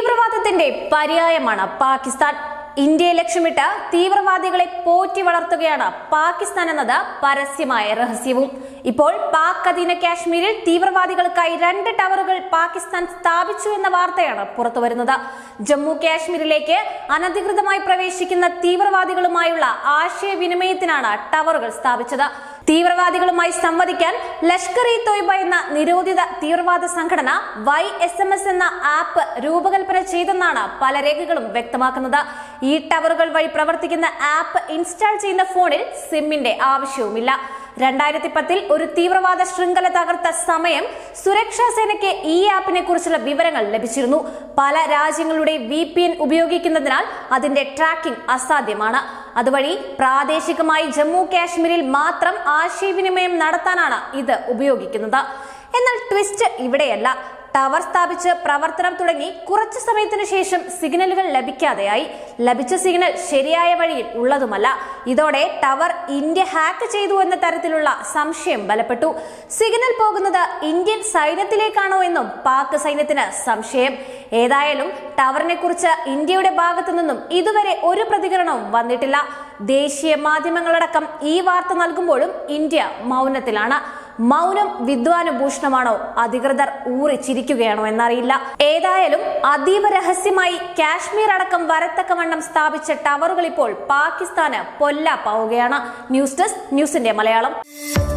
തീവ്രവാദത്തിന്റെ പര്യായമാണ് പാകിസ്ഥാൻ ഇന്ത്യയെ ലക്ഷ്യമിട്ട് തീവ്രവാദികളെ പോറ്റി വളർത്തുകയാണ് പാകിസ്ഥാൻ എന്നത് പരസ്യമായ രഹസ്യവും ഇപ്പോൾ പാക് അധീന കാശ്മീരിൽ തീവ്രവാദികൾക്കായി രണ്ട് ടവറുകൾ പാകിസ്ഥാൻ സ്ഥാപിച്ചു എന്ന വാർത്തയാണ് പുറത്തുവരുന്നത് ജമ്മു കാശ്മീരിലേക്ക് അനധികൃതമായി പ്രവേശിക്കുന്ന തീവ്രവാദികളുമായുള്ള ആശയവിനിമയത്തിനാണ് ടവറുകൾ സ്ഥാപിച്ചത് തീവ്രവാദികളുമായി സംവദിക്കാൻ ലഷ്കർ ഇ തോയ്ബ എന്ന നിരോധിത തീവ്രവാദ സംഘടന വൈ എസ് എം എസ് എന്ന ആപ്പ് രൂപകൽപ്പന ചെയ്തെന്നാണ് പല രേഖകളും വ്യക്തമാക്കുന്നത് ഈ ടവറുകൾ വഴി പ്രവർത്തിക്കുന്ന ആപ്പ് ഇൻസ്റ്റാൾ ചെയ്യുന്ന ഫോണിൽ സിമ്മിന്റെ ആവശ്യവുമില്ല രണ്ടായിരത്തി പത്തിൽ ഒരു തീവ്രവാദ ശൃംഖല തകർത്ത സമയം സുരക്ഷാ സേനയ്ക്ക് ഈ ആപ്പിനെ കുറിച്ചുള്ള വിവരങ്ങൾ ലഭിച്ചിരുന്നു പല രാജ്യങ്ങളുടെ വി പി എൻ ഉപയോഗിക്കുന്നതിനാൽ അതിന്റെ ട്രാക്കിംഗ് അസാധ്യമാണ് അതുവഴി പ്രാദേശികമായി ജമ്മു കാശ്മീരിൽ മാത്രം ആശയവിനിമയം നടത്താനാണ് ഇത് ഉപയോഗിക്കുന്നത് എന്നാൽ ട്വിസ്റ്റ് ഇവിടെയല്ല ടവർ സ്ഥാപിച്ച് പ്രവർത്തനം തുടങ്ങി കുറച്ചു സമയത്തിനു ശേഷം സിഗ്നലുകൾ ലഭിക്കാതെയായി ലഭിച്ച സിഗ്നൽ ശരിയായ വഴിയിൽ ഉള്ളതുമല്ല ഇതോടെ ടവർ ഇന്ത്യ ഹാക്ക് ചെയ്തു എന്ന തരത്തിലുള്ള സംശയം ബലപ്പെട്ടു സിഗ്നൽ പോകുന്നത് ഇന്ത്യൻ സൈന്യത്തിലേക്കാണോ എന്നും പാക് സൈന്യത്തിന് സംശയം ഏതായാലും ടവറിനെ കുറിച്ച് ഇന്ത്യയുടെ ഭാഗത്തു നിന്നും ഇതുവരെ ഒരു പ്രതികരണവും വന്നിട്ടില്ല ദേശീയ മാധ്യമങ്ങളടക്കം ഈ വാർത്ത നൽകുമ്പോഴും ഇന്ത്യ മൗനത്തിലാണ് മൗനം വിദ്വാനുഭൂഷണമാണോ അധികൃതർ ഊറിച്ചിരിക്കുകയാണോ എന്നറിയില്ല ഏതായാലും അതീവ രഹസ്യമായി കാശ്മീർ അടക്കം വരത്തക്കവണ്ണം സ്ഥാപിച്ച ടവറുകൾ ഇപ്പോൾ പാകിസ്ഥാന് പൊല്ലാപ്പാവുകയാണ് ന്യൂസ് ഡെസ്ക് ന്യൂസിന്റെ മലയാളം